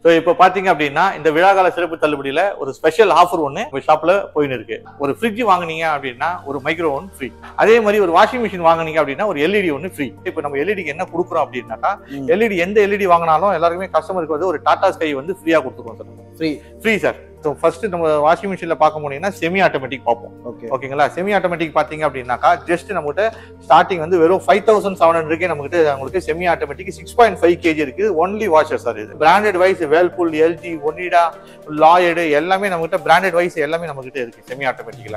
So இப்போ பார்த்தீங்க அப்படின்னா இந்த விழாகால சிறப்பு தள்ளுபடியில் ஒரு ஸ்பெஷல் ஆஃபர் ஒன்று உங்கள் ஷாப்பில் போயின்னு இருக்கு ஒரு ஃப்ரிட்ஜ் வாங்குனீங்க அப்படின்னா ஒரு மைக்ரோ ஒன் ஃப்ரீ அதே மாதிரி ஒரு வாஷிங் மிஷின் வாங்குனீங்க அப்படின்னா ஒரு எல்இடி ஒன்று ஃப்ரீ இப்போ நம்ம எல்இடிக்கு என்ன கொடுக்குறோம் அப்படின்னாக்கா ம். எல்இடி எந்த எல்இடி வாங்கினாலும் எல்லாருக்குமே கஸ்டமருக்கு வந்து ஒரு டாடா ஸ்கை வந்து ஃப்ரீயாக கொடுத்துருவோம் sir free free sir so first நம்ம வாஷிங் மிஷினில் பார்க்க போனீங்கன்னா செமி ஆட்டோமேட்டிக் பார்ப்போம் ஓகே ஓகேங்களா செமி ஆட்டோமேட்டிக் பார்த்தீங்க அப்படின்னாக்கா ஜஸ்ட் நம்மகிட்ட ஸ்டார்டிங் வந்து வெறும் ஃபைவ் தௌசண்ட் செவன் ஹண்ட்ரட்கே நம்மகிட்ட உங்களுக்கு semi automatic six point five KG இருக்கு ஒன்லி வாஷர் சார் இது branded wise Whirlpool LG Onida Lloyd எல்லாமே நம்மகிட்ட பிராண்டட் வைஸ் எல்லாமே நம்மகிட்ட இருக்கு செமி ஆட்டோமேட்டிக்ல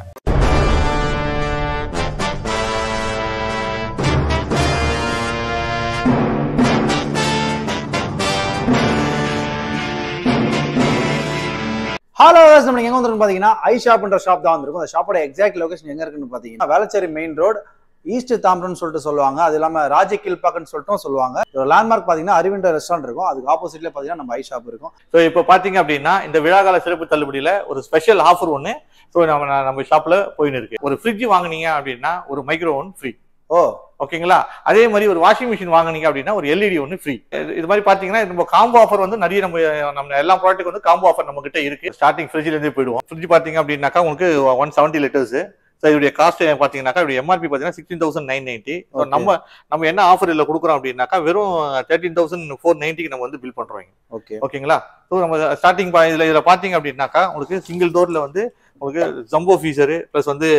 ஹலோ நம்ம எங்க வந்திருக்கோம் பாத்தீங்கன்னா ஐ ஷாப்ன்ற ஷாப் தான் வந்திருக்கும் அந்த ஷாப்போட எக்ஸாக்ட் லொகேஷன் எங்க இருக்குன்னு பாத்தீங்கன்னா வேளச்சேரி மெயின் ரோடு ஈஸ்ட் தாம்பரம்னு சொல்லிட்டு சொல்லுவாங்க அது இல்லாம ராஜ கீழ்பாக்கன்னு சொல்லிட்டு சொல்லுவாங்க லேண்ட்மார்க் பாத்தீங்கன்னா அரவிந்தர் ரெஸ்டாரண்ட் இருக்கும் அதுக்கு ஆப்போசிட்ல பாத்தீங்கன்னா நம்ம ஐ ஷாப் இருக்கும் ஸோ இப்போ பார்த்தீங்க அப்படின்னா இந்த விழாகால சிறப்பு தள்ளுபடியில் ஒரு ஸ்பெஷல் ஆஃபர் ஒன்று ஸோ நம்ம நம்ம ஷாப்பில் போயின்னு இருக்கு ஒரு ஃப்ரிட்ஜ் வாங்குனீங்க அப்படின்னா ஒரு மைக்ரோ ஒன் ஃப்ரீ ஓ ஓகேங்களா அதே மாதிரி ஒரு வாஷிங் மிஷின் வாங்குனீங்க அப்படின்னா ஒரு எல்இடி ஒன்று ஃப்ரீ இது மாதிரி பாத்தீங்கன்னா நம்ம காம்போ ஆஃபர் வந்து நிறைய நம்ம நம்ம எல்லா ப்ராடக்ட்டுக்கு வந்து காம்போ ஆஃபர் நம்ம கிட்ட இருக்கு ஸ்டார்டிங் ஃப்ரிட்ஜ்ல இருந்தே போயிடுவோம் ஃப்ரிட்ஜ் பாத்தீங்க அப்படின்னாக்கா உங்களுக்கு ஒன் செவன்ட்டி லிட்டர்ஸ் ஸோ இதோடைய காஸ்ட் பாத்தீங்கன்னாக்கா இதோட எம்ஆர்பி பாத்தீங்கன்னா sixteen thousand nine ninety Okay. நம்ம நம்ம என்ன ஆஃபர் இதுல கொடுக்குறோம் அப்படின்னாக்கா வெறும் தேர்ட்டீன் தௌசண்ட் ஃபோர் நைன்ட்டிக்கு நம்ம வந்து பில் பண்றோம் ஓகே ஓகேங்களா ஸோ நம்ம ஸ்டார்டிங் இதுல இதுல பாத்தீங்க அப்படின்னாக்கா உங்களுக்கு சிங்கிள் டோர்ல வந்து உங்களுக்கு ஜம்போ ஃபீச்சரு ப்ளஸ் வந்து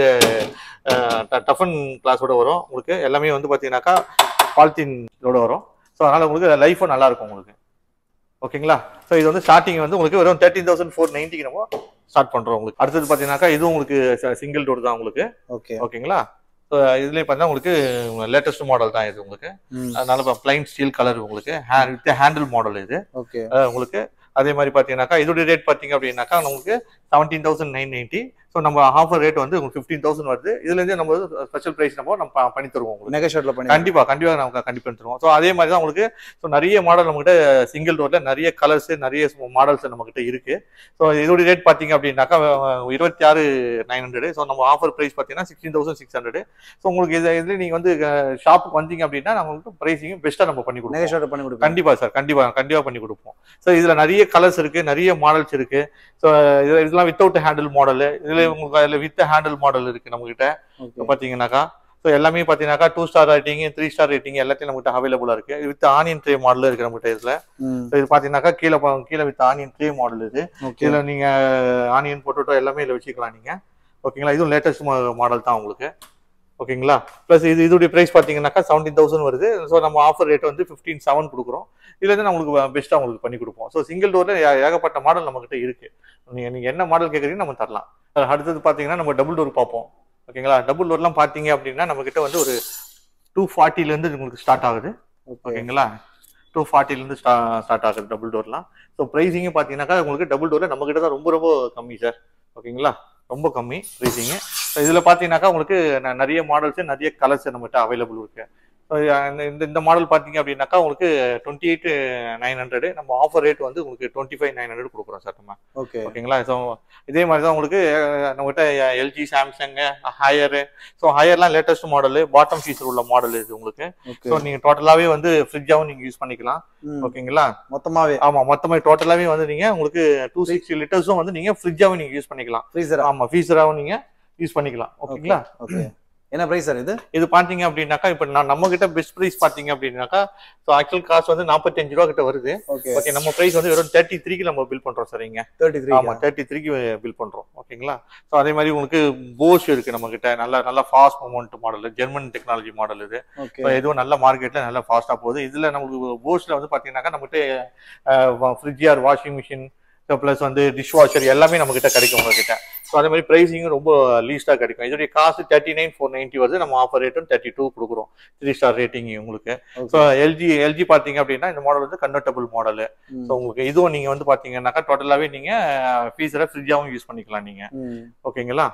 டஃபன் கிளாஸோட வரும் உங்களுக்கு எல்லாமே வந்து பாத்தீங்கன்னாக்கா பாலித்தீனோட வரும் ஸோ அதனால உங்களுக்கு லைஃபும் நல்லா இருக்கும் உங்களுக்கு ஓகேங்களா ஸோ இது வந்து ஸ்டார்டிங் வந்து உங்களுக்கு வெறும் தேர்ட்டீன் தௌசண்ட் ஃபோர் நைன்ட்டிக்கு நம்ம ஸ்டார்ட் பண்றோம் உங்களுக்கு அடுத்தது பாத்தீங்கன்னாக்கா இதுவும் உங்களுக்கு சிங்கிள் டோர் தான் உங்களுக்கு ஓகே ஓகேங்களா ஸோ இதுலேயே பார்த்தீங்கன்னா உங்களுக்கு லேட்டஸ்ட் மாடல் தான் இது உங்களுக்கு அதனால இப்போ பிளைன் ஸ்டீல் கலர் உங்களுக்கு வித் ஹேண்டில் மாடல் இது ஓகே அஹ் உங்களுக்கு அதே மாதிரி பார்த்தீங்கன்னாக்கா இதோட ரேட் பார்த்தீங்க அப்படின்னாக்கா நமக்கு seventeen thousand nine ninety so நம்ம ஆஃபர் ரேட் வந்து உங்களுக்கு ஃபிஃப்டீன் தௌசண்ட் வருது இதுலேருந்து நம்ம ஸ்பெஷல் ப்ரைஸ் நம்ம நம்ம ப- பண்ணி தருவோம் உங்களுக்கு நெகோஷியேட்ல பண்ணி கண்டிப்பா கண்டிப்பா நமக்கு கண்டிப்பா தருவோம் ஸோ அதே மாதிரி தான் உங்களுக்கு ஸோ நிறைய மாடல் நம்மகிட்ட சிங்கிள் டோர்ல நிறைய கலர்ஸ் நிறைய மாடல்ஸ் நம்மகிட்ட இருக்கு ஸோ இதோட ரேட் பார்த்தீங்க அப்படின்னாக்கா இருபத்தி ஆறு நைன் ஹண்ட்ரட் ஸோ நம்ம ஆஃபர் ப்ரைஸ் பார்த்தீங்கன்னா sixteen thousand six hundred so உங்களுக்கு இது இதுல நீங்க வந்து ஷாப்புக்கு வந்தீங்க அப்படின்னா நம்மளுக்கு ப்ரைஸிங் பெஸ்ட்டாக நம்ம பண்ணி கொடுப்போம் நெகோஷியேட் பண்ணி கொடுப்பேன் கண்டிப்பா சார் கண்டிப்பா கண்டிப்பா பண்ணி கொடுப்போம் ஸோ இதுல நிறைய கலர்ஸ் இருக்கு நிறைய மாடல்ஸ் இருக்கு ஸோ இதெல்லாம் வித்தவுட் ஹேண்டில் மாடல் இதுல உங்களுக்கு அதுல வித் ஹேண்டில் மாடல் இருக்கு நம்ம கிட்ட ஓகே பாத்தீங்கன்னாக்கா ஸோ எல்லாமே பாத்தீங்கன்னாக்கா two star rating three star rating எல்லாத்தையும் நம்மகிட்ட அவைலபிளா இருக்கு வித் ஆனியன் ட்ரே மாடல் இருக்கு நம்மகிட்ட இதுல ம் So இது பாத்தீங்கன்னாக்கா கீழே பா- கீழே வித் ஆனியன் ட்ரே மாடல் இது ஓகே இதுல நீங்க ஆனியன் பொட்டோட்டோ எல்லாமே இதுல வச்சுக்கலாம் நீங்க ஓகேங்களா இதுவும் லேட்டஸ்ட் மாடல் தான் உங்களுக்கு ஓகேங்களா ப்ளஸ் இது இதோடைய ப்ரைஸ் பார்த்தீங்கன்னாக்கா செவன்டீன் தௌசண்ட் வருது ஸோ நம்ம ஆஃபர் ரேட் வந்து ஃபிஃப்டீன் செவன் கொடுக்குறோம் இதுல இருந்து நம்மளுக்கு பெஸ்ட்டாக உங்களுக்கு பண்ணி கொடுப்போம் ஸோ சிங்கிள் டோர்ல ஏகப்பட்ட மாடல் நம்மகிட்ட இருக்கு நீங்க நீங்க என்ன மாடல் கேட்குறீங்க நம்ம தரலாம் அஹ் அடுத்தது பார்த்தீங்கன்னா நம்ம டபுள் டோர் பார்ப்போம் ஓகேங்களா டபுள் டோர்லாம் பார்த்தீங்க அப்படின்னா நம்ம கிட்ட வந்து ஒரு டூ இருந்து உங்களுக்கு ஸ்டார்ட் ஆகுது ஓகே ஓகேங்களா டூ ஃபார்ட்டிலேருந்து ஸ்டா ஸ்டார்ட் ஆகுது டபுள் டோர்லாம் ஸோ ப்ரைஸிங்கும் பார்த்தீங்கன்னாக்கா உங்களுக்கு டபுள் டோரில் நம்ம கிட்ட தான் ரொம்ப ரொம்ப கம்மி சார் ஓகேங்களா ரொம்ப கம்மி ப்ரைஸிங்கு ஸோ இதில் பார்த்தீங்கன்னாக்கா உங்களுக்கு ந- நிறைய மாடல்ஸ் நிறைய கலர்ஸ் நம்மகிட்ட அவைலபிள் இருக்கு So, இந்த இந்த- இந்த மாடல் பார்த்தீங்க அப்படின்னாக்கா உங்களுக்கு டுவெண்ட்டி எயிட் நைன் ஹண்ட்ரட் நம்ம ஆஃபர் ரேட் வந்து உங்களுக்கு டுவெண்ட்டி ஃபைவ் நைன் ஹண்ட்ரட் கொடுக்குறோம் சார் நம்ம ஓகே ஓகேங்களா ஸோ இதே மாதிரி தான் உங்களுக்கு அஹ், நம்மகிட்ட எல்ஜி சாம்சங் ஹையரு ஸோ ஹையர்லாம் லேட்டஸ்ட் மாடலு பாட்டம் ஃபீச்சர் உள்ள மாடல் இது உங்களுக்கு ஓகே ஸோ நீங்க டோட்டலாவே வந்து ஃப்ரிட்ஜாவும் நீங்க யூஸ் பண்ணிக்கலாம் ம். ஓகேங்களா மொத்தமாவே ஆமா மொத்தமா டோட்டலாவே வந்து நீங்க உங்களுக்கு டூ சிக்ஸ்டி லிட்டர்ஸும் வந்து நீங்க ஃப்ரிட்ஜாவும் நீங்க யூஸ் பண்ணிக்கலாம் ஃப்ரீசர் ஆமா ஃபீஸராவும் நீங்க யூஸ் பண்ணிக்கலாம் ஓகேங்களா ஓகே என்ன பிரைஸ் சார் இது இது பாத்தீங்க அப்படின்னாக்கா இப்ப நான் நம்ம கிட்ட பெஸ்ட் பிரைஸ் பாத்தீங்க அப்படின்னாக்கா ஸோ ஆக்சுவல் காஸ்ட் வந்து நாற்பத்தஞ்சு ரூபா கிட்ட வருது ஓகே ஓகே நம்ம பிரைஸ் வந்து வெறும் தேர்ட்டி த்ரீக்கு நம்ம பில் பண்றோம் சார் இங்க தேர்ட்டி த்ரீ ஆமா தேர்ட்டி த்ரீக்கு பில் பண்றோம் ஓகேங்களா ஸோ அதே மாதிரி உங்களுக்கு போஸ் இருக்கு நம்ம கிட்ட நல்ல நல்ல fast movement model German technology model இது ஓகே இப்போ இதுவும் நல்ல மார்க்கெட்ல நல்ல ஃபாஸ்டா போகுது இதுல நமக்கு போஸ்ட்ல வந்து பாத்தீங்கன்னாக்கா நம்மகிட்ட fridge or washing machine plus வந்து டிஷ் வாஷர் எல்லாமே நம்ம கிட்ட கிடைக்கும் உங்ககிட்ட ஸோ அதே மாதிரி ப்ரைஸிங்கும் ரொம்ப லீஸ்டா கிடைக்கும் இதோடைய காசு தேர்ட்டி நைன் ஃபோர் நைன்ட்டி வருது நம்ம ஆஃபர் ரேட்டும் தேர்ட்டி டூ கொடுக்குறோம் த்ரீ ஸ்டார் ரேட்டிங் உங்களுக்கு ஸோ எல்ஜி எல்ஜி பாத்தீங்க அப்படின்னா இந்த மாடல் வந்து கன்வெர்டபுள் மாடல் ஸோ உங்களுக்கு இதுவும் நீங்க வந்து பாத்தீங்கன்னாக்கா டோட்டலாவே நீங்க ஃபீஸரை ஃப்ரிட்ஜாவும் யூஸ் பண்ணிக்கலாம் நீங்க ஓகேங்களா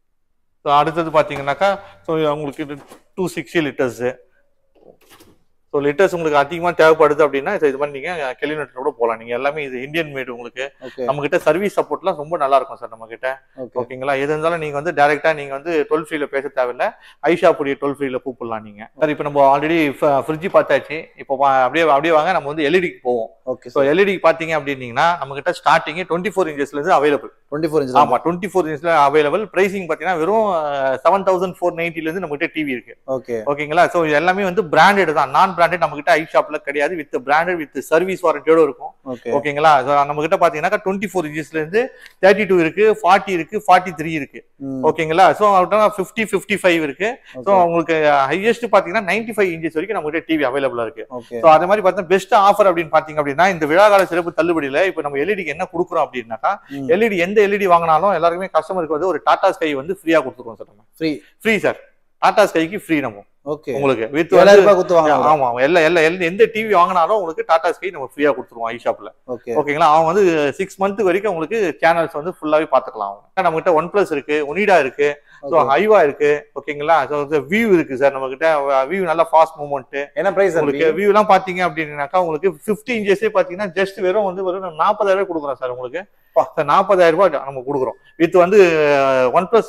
ஸோ அடுத்தது பார்த்தீங்கன்னாக்கா ஸோ உங்களுக்கு two sixty litres so so litres உங்களுக்கு அதிகமாக தேவைப்படுது அப்படின்னா so இது மாதிரி நீங்கள் கெலினேட்டர் கூட போகலாம் நீங்கள் எல்லாமே இது இந்தியன் மேடு உங்களுக்கு ஓகே நம்ம கிட்ட சர்வீஸ் சப்போர்ட்லாம் ரொம்ப நல்லா இருக்கும் சார் நம்ம கிட்ட ஓகே ஓகேங்களா எது இருந்தாலும் நீங்க வந்து டைரக்டா நீங்க வந்து டுவெல் ஃப்ரீல பேச தேவையில்ல ஐஷா புரிய டுவெல் ஃப்ரீல கூப்பிடலாம் நீங்க சார் இப்போ நம்ம ஆல்ரெடி ஃப்ரிட்ஜ் பார்த்தாச்சு இப்போ வா- அப்படியே அப்படியே வாங்க நம்ம வந்து எல்இடிக்கு போவோம் ஓகே ஸோ எல்இடி பாத்தீங்க அப்படின்னீங்கன்னா நம்ம கிட்ட ஸ்டார்டிங் டுவெண்ட்டி ஃபோர் இன்ச்சஸ்ல இருந்து அவைலபிள் டுவெண்ட்டி ஃபோர் இன்ச் ஆமா டுவெண்ட்டி ஃபோர் இன்ச்ல அவைலபிள் பிரைசிங் பாத்தீங்கன்னா வெறும் செவன் தௌசண்ட் ஃபோர் நைன்டில இருந்து நம்ம கிட்ட டிவி இருக்கு ஓகே ஓகேங்களா ஸோ எல்லாமே வந்து பிராண்டட் தான் நான் பிராண்டட் நம்ம கிட்ட ஐ ஷாப்ல கிடையாது வித் பிராண்டட் வித் சர்வீஸ் வாரண்டியோட இருக்கும் ஓகே ஓகேங்களா So, நம்ம கிட்ட பாத்தீங்கன்னா டுவெண்ட்டி ஃபோர் இன்ச்சஸ்ல இருந்து தேர்ட்டி டூ இருக்கு ஃபார்ட்டி இருக்கு ஃபார்ட்டி த்ரீ இருக்கு ஓகேங்களா ஸோ ஃபிஃப்டி ஃபிஃப்டி ஃபைவ் இருக்கு ஸோ உங்களுக்கு ஹையஸ்ட் பாத்தீங்கன்னா நைன்டி ஃபைவ் இன்ச்சஸ் வரைக்கும் நம்ம கிட்ட டிவி அவைலபிளா இருக்கு ஓகே ஸோ அதே மாதிரி பார்த்தா பெஸ்ட் ஆஃபர் அப்படின்னு பாத்தீங்க அப்படின்னா இந்த விழாகால சிறப்பு தள்ளுபடியில இப்போ நம்ம எல்இடிக்கு என்ன கொடுக்குறோம் அப்படின்னாக்கா ம். எல்இடி எந்த எல்இடி வாங்கினாலும் எல்லாருக்குமே கஸ்டமருக்கு வந்து ஒரு டாடா ஸ்கை வந்து ஃப்ரீயா கொடுத்துருவோம் சார் நம்ம ஃப்ரீ ஃப்ரீ சார் டாடா ஸ்கைக்கு ஃப்ரீ நம்ம ஓகே உங்களுக்கு வித் ஏழாயிரம் ரூபாய் கொடுத்து வாங்கலாம் ஆமா எல்லா எல்லா எல்லா- எந்த டிவி வாங்கினாலும் உங்களுக்கு டாடா ஸ்கை நம்ம ஃப்ரீயா கொடுத்துருவோம் ஐ ஷாப்ல ஓகே ஓகேங்களா அவங்க வந்து சிக்ஸ் மந்த் வரைக்கும் உங்களுக்கு சேனல்ஸ் வந்து ஃபுல்லாவே பாத்துக்கலாம் அவங்க நம்ம கிட்ட ஒன் பிளஸ் இருக்கு ஒனிடா இருக்கு ஸோ ஹைவா இருக்கு ஓகேங்களா ஸோ வியூ இருக்கு சார் நம்ம கிட்ட வியூ நல்லா ஃபாஸ்ட் மூவ்மெண்ட் என்ன பிரைஸ் உங்களுக்கு வியூ எல்லாம் பாத்தீங்க அப்படின்னாக்கா உங்களுக்கு ஃபிஃப்டி இன்ச்சஸே பாத்தீங்கன்னா ஜஸ்ட் வெறும் வந்து வெறும் நாற்பதாயிரம் ரூபாய் கொடுக்குறோம் சார் உங்களுக்கு பா. சார் நாற்பதாயிரம் ரூபாய் நம்ம கொடுக்குறோம் வித் வந்து ஒன் பிளஸ்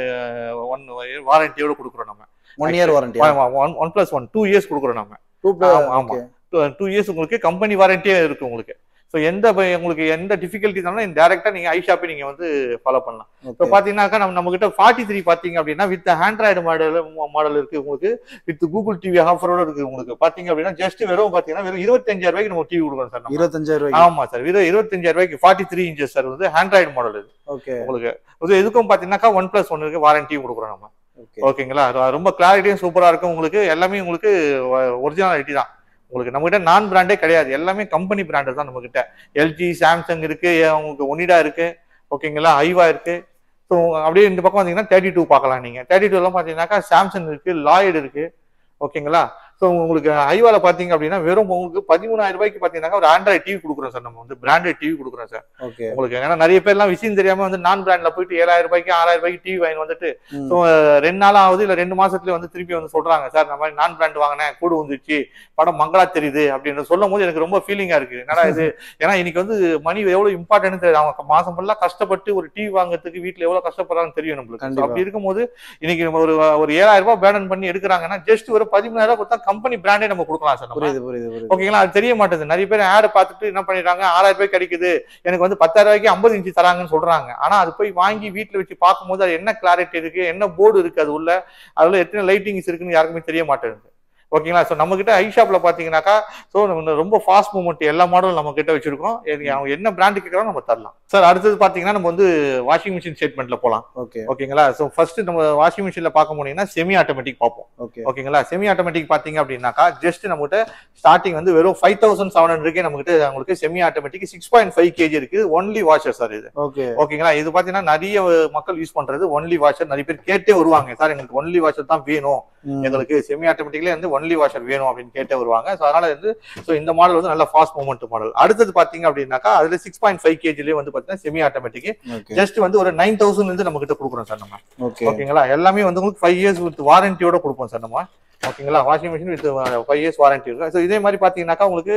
ஒன் வாரண்டியோட கொடுக்குறோம் நம்ம one year warranty one one plus one two years கொடுக்குறோம் நம்ம டூ ஆமா, ஆமா. டூ இயர்ஸ் உங்களுக்கு கம்பெனி வாரண்டியே இருக்கு உங்களுக்கு ஸோ எந்த ப- உங்களுக்கு எந்த டிஃபிகல்ட்டி இருந்தாலும் டேரக்டா நீங்க ஐ ஷாப்பை நீங்க வந்து ஃபாலோ பண்ணலாம் இப்போ பாத்தீங்கன்னாக்கா நம்ம நம்ம கிட்ட ஃபார்ட்டி த்ரீ பாத்தீங்க அப்படின்னா வித் ஆண்ட்ராய்டு மாடல் மாடல் இருக்கு உங்களுக்கு வித் கூகுள் டிவி ஆஃபரோட இருக்கு உங்களுக்கு பாத்தீங்க அப்படின்னா ஜஸ்ட் வெறும் பாத்தீங்கன்னா வெறும் இருபத்தஞ்சாயிரம் ரூபாய்க்கு நம்ம டிவி கொடுக்குறோம் சார் நம்ம. இருபத்தஞ்சாயிரம் ரூபாய் ஆமா சார் வெறும் இருபத்தஞ்சாயிரம் ரூபாய்க்கு ஃபார்ட்டி த்ரீ இன்ச்சஸ் சார் வந்து ஆண்ட்ராய்டு மாடல் இது ஓகே உங்களுக்கு இது எதுக்கும் பாத்தீங்கன்னாக்கா ஒன் பிளஸ் ஒன் இருக்கு வாரண்டியும் கொடுக்குறோம் நம்ம ஓகே ஓகேங்களா அது ரொம்ப கிளாரிட்டியும் சூப்பரா இருக்கும் உங்களுக்கு எல்லாமே உங்களுக்கு ஒரிஜினாலிட்டி தான் உங்களுக்கு நம்ம கிட்ட நான் பிராண்டே கிடையாது எல்லாமே கம்பெனி பிராண்டு தான் நம்ம கிட்ட எல்ஜி சாம்சங் இருக்கு உங்களுக்கு ஒனிடா இருக்கு ஓகேங்களா ஐவா இருக்கு ஸோ அப்படியே இந்த பக்கம் வந்தீங்கன்னா தேர்ட்டி டூ பார்க்கலாம் நீங்க தேர்ட்டி டூ எல்லாம் பாத்தீங்கன்னாக்கா சாம்சங் இருக்கு லாய்டு இருக்கு ஓகேங்களா ஸோ உங்களுக்கு ஐவால பாத்தீங்க அப்படின்னா வெறும் உங்களுக்கு பதிமூணாயிரம் ரூபாய்க்கு பாத்தீங்கன்னா ஒரு ஆண்ட்ராய்ட் டிவி கொடுக்குறோம் சார் நம்ம வந்து பிராண்டட் டிவி கொடுக்குறோம் சார் ஓகே உங்களுக்கு ஏன்னா நிறைய பேர்லாம் விஷயம் தெரியாம வந்து நான் பிராண்ட்ல போயிட்டு ஏழாயிரம் ரூபாய்க்கு ஆறாயிரம் ரூபாய்க்கு டிவி வாங்கி வந்துட்டு ம். ஸோ ரெண்டு நாள் ஆகுது இல்ல ரெண்டு மாசத்துல வந்து திருப்பி வந்து சொல்றாங்க சார் இந்த மாதிரி நான் பிராண்ட் வாங்கினேன் கூடு வந்துச்சு படம் மங்களா தெரியுது அப்படின்னு சொல்லும் போது எனக்கு ரொம்ப ஃபீலிங்கா இருக்கு என்னடா இது ஏன்னா இன்னைக்கு வந்து மணி எவ்வளவு இம்பார்ட்டன்ட் தெரியுது அவங்க மாசம் ஃபுல்லா கஷ்டப்பட்டு ஒரு டிவி வாங்குறதுக்கு வீட்டுல எவ்வளவு கஷ்டப்படுறாங்கன்னு தெரியும் நம்மளுக்கு So, கண்டிப்பா. அப்படி இருக்கும்போது இன்னைக்கு நம்ம ஒரு ஒரு ஏழாயிரம் ரூபாய் பேடன் பண்ணி எடுக்கிறாங்கன்னா ஜஸ்ட் ஒரு பதிமூணாயிரம் ரூபாய் கொடுத்தா கம்பெனி பிராண்டே நம்ம கொடுக்கலாம் சார் நம்ம புரியுது புரியுது புரியுது ஓகேங்களா அது தெரிய மாட்டேங்குது நிறைய பேர் ஆட் பார்த்துட்டு என்ன பண்ணிடுறாங்க ஆறாயிரம் ரூபாய் கிடைக்குது எனக்கு வந்து பத்தாயிரம் ரூபாய்க்கு ஐம்பது இன்ச்சு தராங்கன்னு சொல்றாங்க ஆனா அது போய் வாங்கி வீட்டுல வச்சு பார்க்கும்போது அது என்ன கிளாரிட்டி இருக்கு என்ன போர்டு இருக்கு அது உள்ள அதுல எத்தனை லைட்டிங்ஸ் இருக்குன்னு யாருக்குமே தெரிய மாட்டேங்குது ஓகேங்களா ஸோ நம்ம கிட்ட ஐ ஷாப்ல பாத்தீங்கன்னாக்கா ஸோ ரொம்ப ஃபாஸ்ட் மூவ்மெண்ட் எல்லா மாடலும் நம்ம கிட்ட வச்சிருக்கோம் எது- அவங்க என்ன பிராண்டு கேட்கறோம் நம்ம தரலாம் சார் அடுத்தது பாத்தீங்கன்னா நம்ம வந்து வாஷிங் மிஷின் ஸ்டேட்மெண்ட்ல போலாம் ஓகே ஓகேங்களா ஸோ ஃபர்ஸ்ட் நம்ம வாஷிங் மிஷின்ல பார்க்க போனீங்கன்னா செமி ஆட்டோமேட்டிக் பார்ப்போம் ஓகே ஓகேங்களா செமி ஆட்டோமேட்டிக் பாத்தீங்க அப்படின்னாக்கா ஜஸ்ட் நம்மகிட்ட ஸ்டார்டிங் வந்து வெறும் ஃபைவ் தௌசண்ட் செவன் ஹண்ட்ரட்கே நம்மகிட்ட உங்களுக்கு semi automatic six point five KG இருக்கு ஒன்லி வாஷர் சார் இது ஓகே ஓகேங்களா இது பாத்தீங்கன்னா நிறைய மக்கள் யூஸ் பண்றது ஒன்லி வாஷர் நிறைய பேர் கேட்டே வருவாங்க சார் எங்களுக்கு ஒன்லி வாஷர் தான் வேணும் எங்களுக்கு செமி ஆட்டோமேட்டிக்ல வந்து ஒன்லி வாஷர் வேணும் அப்படின்னு கேட்டே வருவாங்க ஸோ அதனால வந்து ஸோ இந்த மாடல் வந்து நல்ல ஃபாஸ்ட் மூவ்மெண்ட் மாடல் அடுத்தது பாத்தீங்க அப்படின்னாக்கா அதுல சிக்ஸ் பாயிண்ட் ஃபைவ் கேஜிலேயே வந்து பாத்தீங்கன்னா செமி ஆட்டோமேட்டிக் ஓகே ஜஸ்ட் வந்து ஒரு நைன் தௌசண்ட் இருந்து நம்ம கிட்ட கொடுக்குறோம் சார் நம்ம ஓகே ஓகேங்களா எல்லாமே வந்து உங்களுக்கு ஃபைவ் இயர்ஸ் வித் வாரண்டியோட கொடுப்போம் சார் நம்ம ஓகேங்களா washing machine with five years warranty இருக்கு ஸோ இதே மாதிரி பார்த்தீங்கன்னாக்கா உங்களுக்கு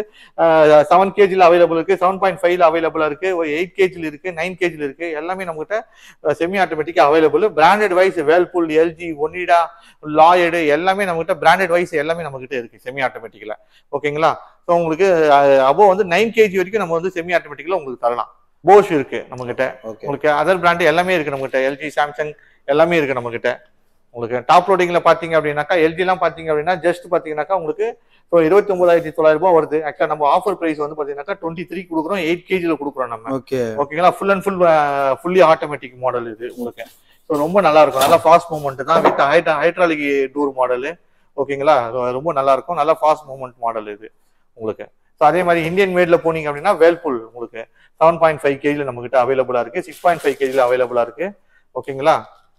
செவன் கேஜியில் அவைலபிள் இருக்கு செவன் பாயிண்ட் ஃபைவ்ல அவைலபிளா இருக்கு ஒரு எயிட் கேஜில் இருக்கு நைன் கேஜில் இருக்கு எல்லாமே நம்மகிட்ட semi automatic available branded wise Whirlpool LG Onida Lloyd எல்லாமே நம்மகிட்ட பிராண்டட் வைஸ் எல்லாமே நம்மகிட்ட இருக்கு செமி ஆட்டோமேட்டிக்ல ஓகேங்களா ஸோ உங்களுக்கு அபோ வந்து நைன் கேஜி வரைக்கும் நம்ம வந்து செமி ஆட்டோமேட்டிக்ல உங்களுக்கு தரலாம் போஷ் இருக்கு நம்மகிட்ட ஓகே உங்களுக்கு அதர் பிராண்ட் எல்லாமே இருக்கு நம்மகிட்ட எல்ஜி சாம்சங் எல்லாமே இருக்கு நம்மகிட்ட உங்களுக்கு டாப் லோடிங்ல பாத்தீங்க அப்படின்னாக்கா எல்ஜி எல்லாம் பாத்தீங்க அப்படின்னா ஜஸ்ட் பாத்தீங்கன்னாக்கா உங்களுக்கு இப்போ இருபத்தி ஒன்பதாயிரத்தி தொள்ளாயிரம் ரூபாய் வருது ஆக்சுவலா நம்ம ஆஃபர் பிரைஸ் வந்து பாத்தீங்கன்னாக்கா டுவெண்ட்டி த்ரீ கொடுக்குறோம் எயிட் கேஜில கொடுக்குறோம் நம்ம ஓகே ஓகேங்களா full and full fully automatic model இது உங்களுக்கு ஸோ ரொம்ப நல்லா இருக்கும் நல்லா ஃபாஸ்ட் மூவ்மெண்ட் தான் வித் ஹைட்ராலிக் டூர் மாடல் ஓகேங்களா ரொ- ரொம்ப நல்லா இருக்கும் நல்லா ஃபாஸ்ட் மூவ்மெண்ட் மாடல் இது உங்களுக்கு ஸோ அதே மாதிரி இந்தியன் மேட்ல போனீங்க அப்படின்னா வேல்பூல் உங்களுக்கு செவன் பாயிண்ட் ஃபைவ் கேஜியில் நம்ம கிட்ட அவைலபிளா இருக்கு சிக்ஸ் பாயிண்ட் ஃபைவ் கேஜியில் அவைலபிளா இருக்கு ஓகேங்களா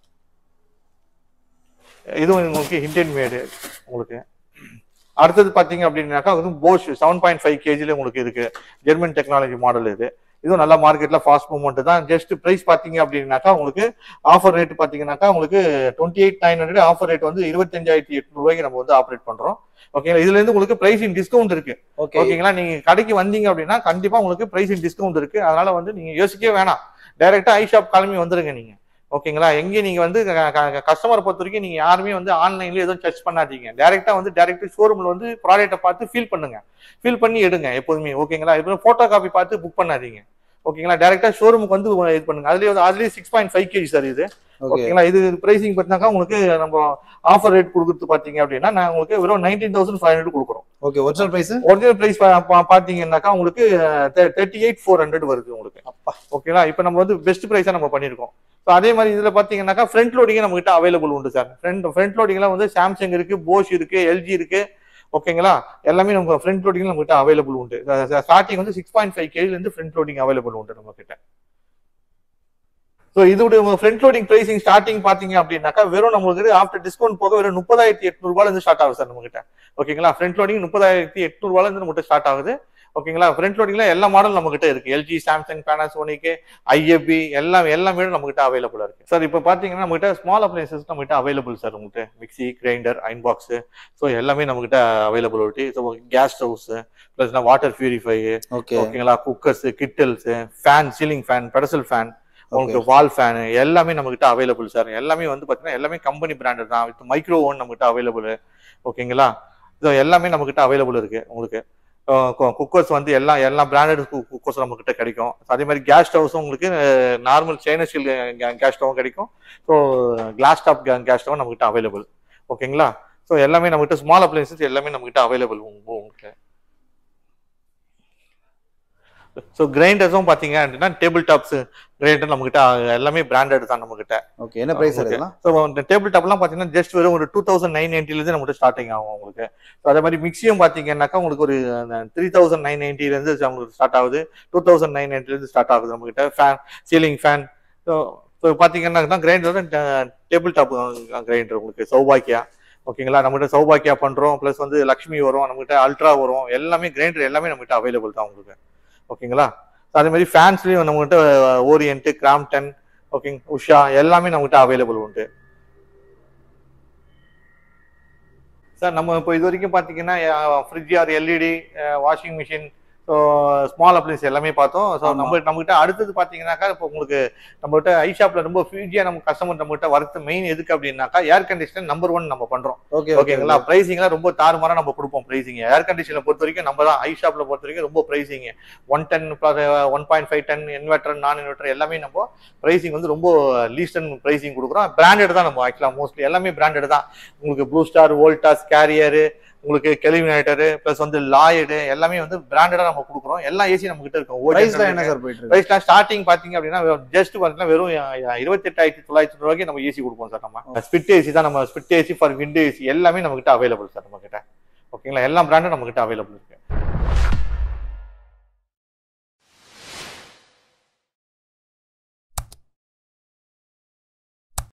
இதுவும் உங்களுக்கு இந்தியன் மேடு உங்களுக்கு அடுத்தது பாத்தீங்க அப்படின்னாக்கா வந்து போஷ் செவன் பாயிண்ட் ஃபைவ் கேஜில உங்களுக்கு இருக்கு ஜெர்மன் டெக்னாலஜி மாடல் இது இதுவும் நல்ல மார்க்கெட்ல ஃபாஸ்ட் மூவ்மெண்ட் தான் ஜஸ்ட் பிரைஸ் பாத்தீங்க அப்படின்னாக்கா உங்களுக்கு ஆஃபர் ரேட் பாத்தீங்கன்னாக்கா உங்களுக்கு twenty eight nine hundred offer rate வந்து இருபத்தஞ்சாயிரத்தி எட்நூறு ரூபாய்க்கு நம்ம வந்து ஆப்ரேட் பண்றோம் ஓகேங்களா இதுல இருந்து உங்களுக்கு பிரைசிங் டிஸ்கவுண்ட் இருக்கு ஓகே ஓகேங்களா நீங்க கடைக்கு வந்தீங்க அப்படின்னா கண்டிப்பா உங்களுக்கு பிரைசிங் டிஸ்கவுண்ட் இருக்கு அதனால வந்து நீங்க யோசிக்கவே வேணாம் டைரக்டா ஐ ஷாப் கிளம்பி வந்துருங்க நீங்க ஓகேங்களா எங்கேயும் நீங்க வந்து கஸ்டமர் பொறுத்த வரைக்கும் நீங்க யாருமே வந்து ஆன்லைன்ல எதுவும் சர்ச் பண்ணாதீங்க டைரக்டா வந்து டைரக்ட் ஷோரூம்ல வந்து ப்ராடக்ட்டை பார்த்து ஃபீல் பண்ணுங்க ஃபீல் பண்ணி எடுங்க எப்போதுமே ஓகேங்களா இப்போ போட்டோ காப்பி பார்த்து புக் பண்ணாதீங்க ஓகேங்களா டைரக்டா ஷோரூமுக்கு வந்து இது பண்ணுங்க அதுலயே வந்து அதுலயே six point five KG sir இது ஓகே ஓகேங்களா இது பிரைசிங் பார்த்தாக்கா உங்களுக்கு நம்ம ஆஃபர் ரேட் கொடுக்குறது பாத்தீங்க அப்படின்னா நான் உங்களுக்கு வெறும் நைன்டீன் தௌசண்ட் ஃபைவ் ஹண்ட்ரட் கொடுக்குறோம் okay original price original price பாத்தீங்கன்னாக்கா உங்களுக்கு தேர்ட்டி எயிட் ஃபோர் ஹண்ட்ரட் வருது உங்களுக்கு அப்பா ஓகேங்களா இப்போ நம்ம வந்து பெஸ்ட் ப்ரைஸா நம்ம பண்ணியிருக்கோம் ஸோ அதே மாதிரி இதுல பாத்தீங்கன்னாக்கா ஃப்ரண்ட் லோடிங் நம்ம கிட்ட அவைலபிள் உண்டு சார் ஃப்ரண்ட் ஃப்ரண்ட் லோடிங்லாம் வந்து சாம்சங் இருக்கு போஷ் இருக்கு எல்ஜி இருக்கு ஓகேங்களா எல்லாமே நம்ம ஃப்ரண்ட் லோடிங் நம்ம கிட்ட அவைலபிள் உண்டு ஸ்டார்டிங் வந்து சிக்ஸ் பாயிண்ட் ஃபைவ் கேஜில இருந்து ஃப்ரண்ட் லோடிங் அவைலபிள் உண்டு நம்ம கிட்ட ஸோ இதோட ஃப்ரண்ட் லோடிங் பிரைசிங் ஸ்டார்டிங் பாத்தீங்க அப்படின்னாக்கா வெறும் நம்மளுக்கு ஆஃப்டர் டிஸ்கவுண்ட் போக வெறும் முப்பதாயிரத்தி எட்நூறுபால இருந்து ஸ்டார்ட் ஆகுது சார் நம்ம கிட்ட ஓகேங்களா ஃப்ரண்ட் லோடிங் முப்பதாயிரத்தி எட்நூறுபால இருந்து நம்ம ஸ்டார்ட் ஆகுது ஓகேங்களா ஃப்ரண்ட் லோடிங்ல எல்லா மாடல் நம்ம கிட்ட இருக்கு எல்ஜி சாம்சங் பேனாசோனிக் ஐஎபி எல்லாம் எல்லாமே நம்ம கிட்ட அவைலபிளா இருக்கு சார் இப்போ பாத்தீங்கன்னா நம்ம கிட்ட ஸ்மால் அப்ளைன்சஸ் நம்ம கிட்ட அவைலபிள் சார் உங்ககிட்ட mixie grinder iron box so எல்லாமே நம்ம கிட்ட availability so gas stoves plus water purify okay ஓகேங்களா cookers kettles fan ceiling fan pedestal fan okay உங்களுக்கு வால் ஃபேன் எல்லாமே நம்ம கிட்ட அவைலபிள் சார் எல்லாமே வந்து பாத்தீங்கன்னா எல்லாமே கம்பெனி பிராண்டட் தான் வித் மைக்ரோ ஓன் நம்ம கிட்ட அவைலபிள் ஓகேங்களா ஸோ எல்லாமே நம்ம கிட்ட அவைலபிள் இருக்கு உங்களுக்கு குக்கர்ஸ் வந்து எல்லா எல்லா பிராண்டட் குக்கர்ஸ் நம்ம கிட்ட கிடைக்கும் அதே மாதிரி கேஸ் ஸ்டவ்ஸும் உங்களுக்கு நார்மல் சைனஸ் ஸ்டீல் கேஸ் ஸ்டவும் கிடைக்கும் ஸோ கிளாஸ் டாப் கேஸ் ஸ்டவும் நம்ம கிட்ட அவைலபிள் ஓகேங்களா ஸோ எல்லாமே நம்ம கிட்ட ஸ்மால் அப்ளைன்சஸ் எல்லாமே நம்ம கிட்ட அவைலபிள் உங்களுக்கு ஸோ கிரைண்டர்ஸும் பார்த்தீங்க அப்படின்னா டேபிள் டாப்ஸ் கிரைண்டர் நம்ம கிட்ட எல்லாமே பிராண்டட் தான் நம்ம கிட்ட ஓகே என்ன பிரைஸ் Okay. இதெல்லாம் ஸோ இந்த டேபிள் டாப்லாம் பார்த்தீங்கன்னா ஜஸ்ட் வெறும் ஒரு டூ தௌசண்ட் நைன் நைன்ட்டிலேருந்து நம்மகிட்ட ஸ்டார்டிங் ஆகும் உங்களுக்கு ஸோ அதே மாதிரி மிக்சியும் பார்த்தீங்கன்னாக்கா உங்களுக்கு ஒரு த்ரீ தௌசண்ட் நைன் நைன்ட்டிலேருந்து உங்களுக்கு ஸ்டார்ட் ஆகுது டூ தௌசண்ட் நைன் நைன்ட்டிலேருந்து ஸ்டார்ட் ஆகுது நம்மகிட்ட fan ceiling fan so so பார்த்தீங்கன்னா கிரைண்டர் டேபிள் டாப் கிரைண்டர் உங்களுக்கு சௌபாக்கியா ஓகேங்களா நம்மகிட்ட சௌபாக்கியா பண்ணுறோம் ப்ளஸ் வந்து லக்ஷ்மி வரும் நம்மகிட்ட அல்ட்ரா வரும் எல்லாமே கிரைண்டர் எல்லாமே நம்மகிட்ட அவைலபிள் தான் உங்களுக்கு ஓகேங்களா So அதே மாதிரி ஃபேன்ஸ்லேயும் நம்மகிட்ட ஓரியன்ட் கிராம்டன் ஓகேங்க உஷா எல்லாமே நம்மகிட்ட அவைலபிள் உண்டு சார் நம்ம இப்போ இது வரைக்கும் பார்த்தீங்கன்னா fridge or LED washing machine so small appliance எல்லாமே பார்த்தோம் ஸோ ஆமா. நம்ம நம்மகிட்ட அடுத்தது பார்த்தீங்கன்னாக்கா இப்போ உங்களுக்கு நம்மகிட்ட ஐ ஷாப்ல ரொம்ப ஃபியூஜியா நம்ம கஸ்டமர் நம்மகிட்ட வரது மெயின் எதுக்கு அப்படின்னாக்கா ஏர் கண்டிஷனர் நம்பர் ஒன் நம்ம பண்றோம் ஓகே ஓகேங்களா பிரைசிங்லாம் ரொம்ப தாறுமாறா நம்ம கொடுப்போம் பிரைசிங் ஏர் கண்டிஷனை பொறுத்த வரைக்கும் நம்ம தான் ஐ ஷாப்ல பொறுத்த வரைக்கும் ரொம்ப pricing one ton one point five ton inverter non inverter எல்லாமே நம்ம பிரைசிங் வந்து ரொம்ப லீஸ்ட் அண்ட் பிரைசிங் கொடுக்குறோம் பிராண்டட் தான் நம்ம ஆக்சுவலா மோஸ்ட்லி எல்லாமே பிராண்டட் தான் உங்களுக்கு ப்ளூ ஸ்டார் வோல்டாஸ் கேரியர் உங்களுக்கு கெலிமினேட்டர் பிளஸ் வந்து லாய்டு எல்லாமே வந்து பிராண்டடா நம்ம கொடுக்குறோம் எல்லா ஏசி நம்ம கிட்ட இருக்கும் பிரைஸ்ல என்ன சார் போயிட்டு இருக்கு பிரைஸ்லாம் ஸ்டார்டிங் பாத்தீங்க அப்படின்னா ஜஸ்ட் பாத்தீங்கன்னா வெறும் இருபத்தெட்டாயிரத்தி தொள்ளாயிரத்தி ரூபாய்க்கு நம்ம ஏசி கொடுப்போம் சார் நம்ம ஸ்பிட் ஏசி தான் நம்ம split AC for window AC எல்லாமே நம்ம கிட்ட அவைலபிள் சார் நம்ம கிட்ட ஓகேங்களா எல்லா பிராண்டும் நம்ம கிட்ட அவைலபிள் இருக்கு